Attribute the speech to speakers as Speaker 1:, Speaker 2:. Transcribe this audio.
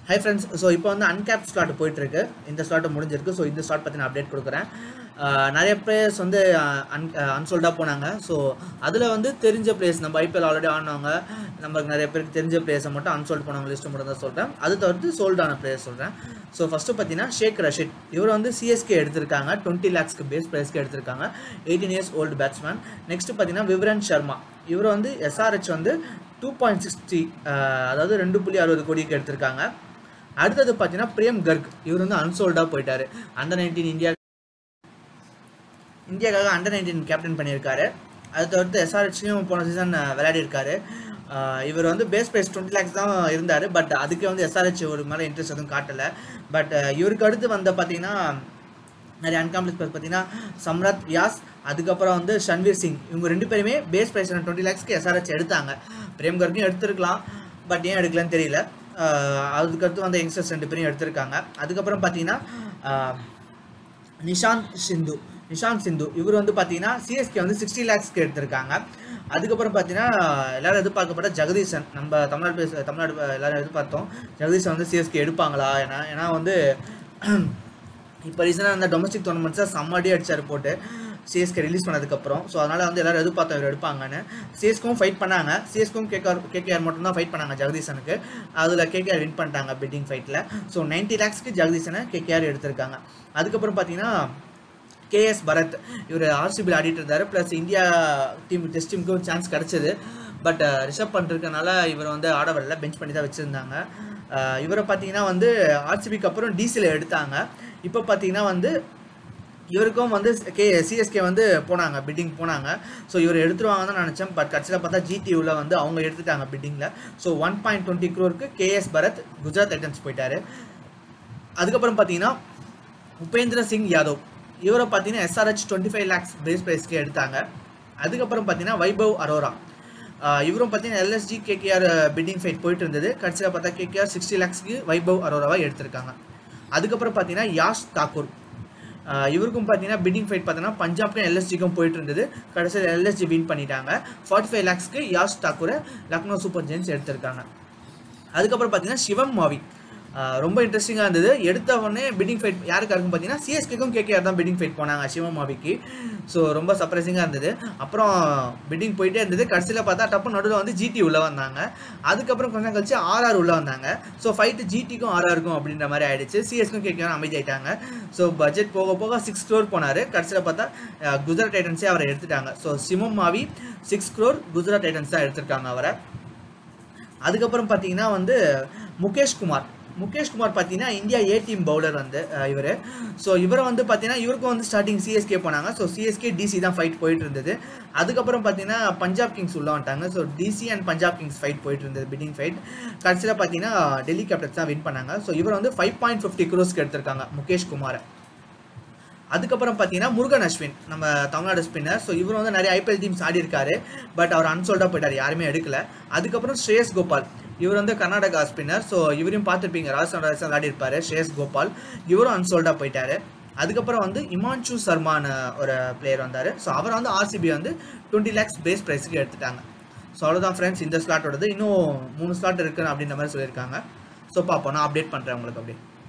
Speaker 1: hi friends so இப்போ வந்து uncap slot போயிட்டு இருக்கு இந்த ஸ்லாட் முடிஞ்சிருக்கு ஸோ இந்த ஸ்லாட் பற்றி நான் அப்டேட் கொடுக்குறேன் ஆஹ் நிறைய பிளேயர்ஸ் வந்து அன் அன்சோல்டாக போனாங்க ஸோ அதில் வந்து தெரிஞ்ச பிளேயர்ஸ் நம்ம ஐபிஎல் ஆல்ரெடி ஆடினவங்க நமக்கு நிறைய பேருக்கு தெரிஞ்ச பிளேயர்ஸை மட்டும் அன்சோல்ட் பண்ணவங்க லிஸ்ட்டு மட்டும் தான் சொல்கிறேன் அது தவிர்த்து சோல்டான பிளேயர்ஸ் சொல்கிறேன் ஸோ ஃபஸ்ட்டு பார்த்தீங்கன்னா ஷேக் ரஷித் இவர் வந்து சிஎஸ்கே எடுத்திருக்காங்க டுவெண்ட்டி லேக்ஸ்க்கு பேஸ் ப்ரைஸ்க்கு எடுத்திருக்காங்க eighteen years old batsman next பார்த்தீங்கன்னா விவரன் சர்மா இவர் வந்து எஸ்ஆர்ஹெச் வந்து டூ பாயிண்ட் சிக்ஸ்டி அதாவது ரெண்டு புள்ளி அறுபது கோடிக்கு எடுத்திருக்காங்க அடுத்தது பார்த்தீங்கன்னா பிரேம் கர்க் இவர் வந்து அன்சோல்டாக போயிட்டாரு அண்டர் நைன்டீன் இந்தியா இந்தியாக்காக அண்டர் நைன்டீன் கேப்டன் பண்ணியிருக்காரு அது தவிர்த்து எஸ்ஆர்ஹெச்லையும் போன சீசன் விளையாடி இருக்காரு ஆஹ் இவர் வந்து பேஸ் ப்ரைஸ் டுவெண்ட்டி லேக்ஸ் தான் இருந்தார் பட் அதுக்கே வந்து எஸ்ஆர்ஹெச் ஒரு மேலே இன்ட்ரெஸ்ட் எதுவும் காட்டலை பட் இவருக்கு அடுத்து வந்த பார்த்தீங்கன்னா நிறைய அன்காம்ப்ளீட் பிளஸ் பார்த்தீங்கன்னா சம்ரத் வியாஸ் அதுக்கப்புறம் வந்து ஷன்வீர் சிங் இவங்க ரெண்டு பேருமே பேஸ் ப்ரைஸ் டுவெண்ட்டி லேக்ஸ்க்கு எஸ்ஆர்ஹெச் எடுத்தாங்க பிரேம் கர்க்கும் எடுத்திருக்கலாம் பட் ஏன் எடுக்கலன்னு தெரியல ஆஹ் அதுக்கடுத்து வந்த யங்ஸ்டர்ஸ் ரெண்டு பேரையும் எடுத்திருக்காங்க அதுக்கப்புறம் பார்த்தீங்கன்னா ஆஹ் நிஷாந்த் சிந்து நிஷாந்த் சிந்து இவர் வந்து பார்த்தீங்கன்னா சிஎஸ்கே வந்து சிக்ஸ்டி லேக்ஸ்க்கு எடுத்திருக்காங்க அதுக்கப்புறம் பார்த்தீங்கன்னா எல்லாரும் எதிர்பார்க்கப்பட்ட ஜெகதீசன் நம்ம தமிழ்நாடு பேச தமிழ்நாடு எல்லாரும் எதிர்பார்த்தோம் ஜெகதீசன் வந்து சிஎஸ்கே எடுப்பாங்களா ஏன்னா ஏன்னா வந்து இப்போ ரீசனாக அந்த டொமஸ்டிக் டோர்னமெண்ட்ஸாக செம்மடி அடிச்சார் போட்டு சிஎஸ்கே ரிலீஸ் பண்ணதுக்கப்புறம் ஸோ அதனால் வந்து எல்லாரும் எதிர்பார்த்தோம் இவர் எடுப்பாங்கன்னு சிஎஸ்க்கும் ஃபைட் பண்ணாங்க சிஎஸ்க்கும் கேகேஆர் கேகேஆர் மட்டும் தான் ஃபைட் பண்ணாங்க ஜெகதீசனுக்கு அதில் கேகேஆர் வின் பண்ணிட்டாங்க பிட்டிங் ஃபைட்டில் ஸோ நைன்ட்டி லேக்ஸ்க்கு ஜெகதீசனை கேகேஆர் எடுத்திருக்காங்க அதுக்கப்புறம் பார்த்தீங்கன்னா கேஎஸ் பரத் இவர் ஆர்சிபியில் ஆடிட்டு இருந்தார் ப்ளஸ் இந்தியா டீம் டெஸ்ட் டீமுக்கும் சான்ஸ் கிடச்சிது பட் ரிஷப் பண்ணிருக்கனால இவர் வந்து ஆட வரல பெஞ்ச் பண்ணி தான் வச்சுருந்தாங்க இவரை பார்த்தீங்கன்னா வந்து ஆர்சிபிக்கு அப்புறம் டிசியில் எடுத்தாங்க இப்போ பார்த்தீங்கன்னா வந்து இவருக்கும் வந்து கே சிஎஸ்கே வந்து போனாங்க பிட்டிங் போனாங்க ஸோ இவர் எடுத்துருவாங்க தான் நினச்சேன் பட் கடைசியில் பார்த்தா ஜிடியூவில் வந்து அவங்க எடுத்துட்டாங்க பிட்டிங்கில் ஸோ ஒன் பாயிண்ட் டுவெண்ட்டி க்ரோருக்கு கேஎஸ் பரத் குஜராத் டைட்டன்ஸ் போயிட்டாரு அதுக்கப்புறம் பார்த்தீங்கன்னா உபேந்திர சிங் யாதவ் இவரை பார்த்தீங்கன்னா SRH twenty five lakhs base ப்ரைஸ்க்கு எடுத்தாங்க அதுக்கப்புறம் பார்த்தீங்கன்னா வைபவ் அரோரா ஆஹ் இவரும் பார்த்தீங்கன்னா எல்எஸ்ஜி கேகேஆர் பிட்டிங் ஃபைட் போயிட்டு இருந்தது கடைசியில் பார்த்தா கேகேஆர் சிக்ஸ்டி லேக்ஸ்க்கு வைபவ் அரோராவை எடுத்திருக்காங்க அதுக்கப்புறம் பார்த்தீங்கன்னா யாஷ் தாக்கூர் ஆஹ் இவருக்கும் பார்த்தீங்கன்னா பிட்டிங் ஃபைட் பார்த்தீங்கன்னா பஞ்சாப்க்கும் எல்எஸ்ஜிக்கும் போயிட்டு இருந்தது கடைசியில் எல்எஸ்ஜி வின் பண்ணிட்டாங்க ஃபார்ட்டி ஃபைவ் லேக்ஸ்க்கு யாஷ் தாக்கூரை லக்னோ சூப்பர் ஜெயின்ஸ் எடுத்திருக்காங்க அதுக்கப்புறம் பார்த்தீங்கன்னா சிவம் மாவி ஆஹ் ரொம்ப இன்ட்ரெஸ்டிங்காக இருந்தது எடுத்த உடனே பிட்டிங் ஃபைட் யாருக்கு இருக்கும் பார்த்தீங்கன்னா சிஎஸ்கேக்கும் கேகேஆர் தான் பிட்டிங் ஃபைட் போனாங்க சிவம் மாவிக்கு ஸோ ரொம்ப சர்ப்ரைசிங்காக இருந்தது அப்புறம் பிட்டிங் போயிட்டே இருந்தது கடைசியில் பார்த்தா டப்பு நடுவில் வந்து ஜிடி உள்ளே வந்தாங்க அதுக்கப்புறம் கொஞ்சம் கழிச்சு ஆர்ஆர் உள்ளே வந்தாங்க ஸோ ஃபைட்டு ஜிடிக்கும் ஆர்ஆருக்கும் அப்படின்ற மாதிரி ஆயிடுச்சு சிஎஸ்க்கும் கேகேஆர் அமைதியாயிட்டாங்க ஸோ பட்ஜெட் போக போக சிக்ஸ் க்ரோர் போனார் கடைசியில் பார்த்தா அஹ், குஜராத் டைட்டன்ஸே அவரை எடுத்துட்டாங்க so Shivam Mavi six crore Gujarat Titans தான் எடுத்திருக்காங்க அவரை அதுக்கப்புறம் பார்த்தீங்கன்னா வந்து முகேஷ் குமார் முகேஷ் குமார் பார்த்தீங்கன்னா இந்தியா ஏ டீம் பவுலர் வந்து இவர் ஸோ இவரை வந்து பார்த்தீங்கன்னா இவருக்கும் வந்து ஸ்டார்டிங் சிஎஸ்கே போனாங்க ஸோ சிஎஸ்கே டிசி தான் ஃபைட் போயிட்டு இருந்தது அதுக்கப்புறம் பார்த்தீங்கன்னா பஞ்சாப் கிங்ஸ் உள்ள வந்துட்டாங்க so DC and Punjab kings fight போயிட்டு இருந்தது பிட்டிங் ஃபைட் கடைசியில் பார்த்தீங்கன்னா டெல்லி கேபிட்டல்ஸ் தான் வின் பண்ணாங்க ஸோ இவர் வந்து ஃபைவ் பாயிண்ட் ஃபிஃப்டி க்ரோஸ்க்கு எடுத்திருக்காங்க முகேஷ் குமாரை அதுக்கப்புறம் பார்த்தீங்கன்னா முருகன் அஸ்வின் நம்ம தமிழ்நாடு ஸ்பின்னர் ஸோ இவர் வந்து நிறைய ஐபிஎல் டீம்ஸ் ஆடி இருக்காரு பட் அவர் அன்சோல்டாக போயிட்டார் யாருமே எடுக்கல அதுக்கப்புறம் ஸ்ரேயஸ் கோபால் இவர் வந்து கர்நாடகா ஸ்பின்னர் ஸோ இவரையும் பார்த்துருப்பீங்க ராஜஸ்தான் ராயல்ஸ் விளையாடி இருப்பாரு ஸ்ரேயஸ் கோபால் இவரும் அன்சோல்டாக போயிட்டாரு அதுக்கப்புறம் வந்து இமான்சு சர்மான்னு ஒரு பிளேயர் வந்தார் ஸோ அவரை வந்து ஆர்சிபி வந்து டுவெண்ட்டி லேக்ஸ் பேஸ் ப்ரைஸுக்கு எடுத்துட்டாங்க ஸோ அவ்வளோதான் ஃப்ரெண்ட்ஸ் இந்த ஸ்லாட்டோடது இன்னும் மூணு ஸ்லாட் இருக்குன்னு அப்படின்ற மாதிரி சொல்லியிருக்காங்க ஸோ பார்ப்போம் நான் அப்டேட் பண்ணுறேன் உங்களுக்கு அப்படியே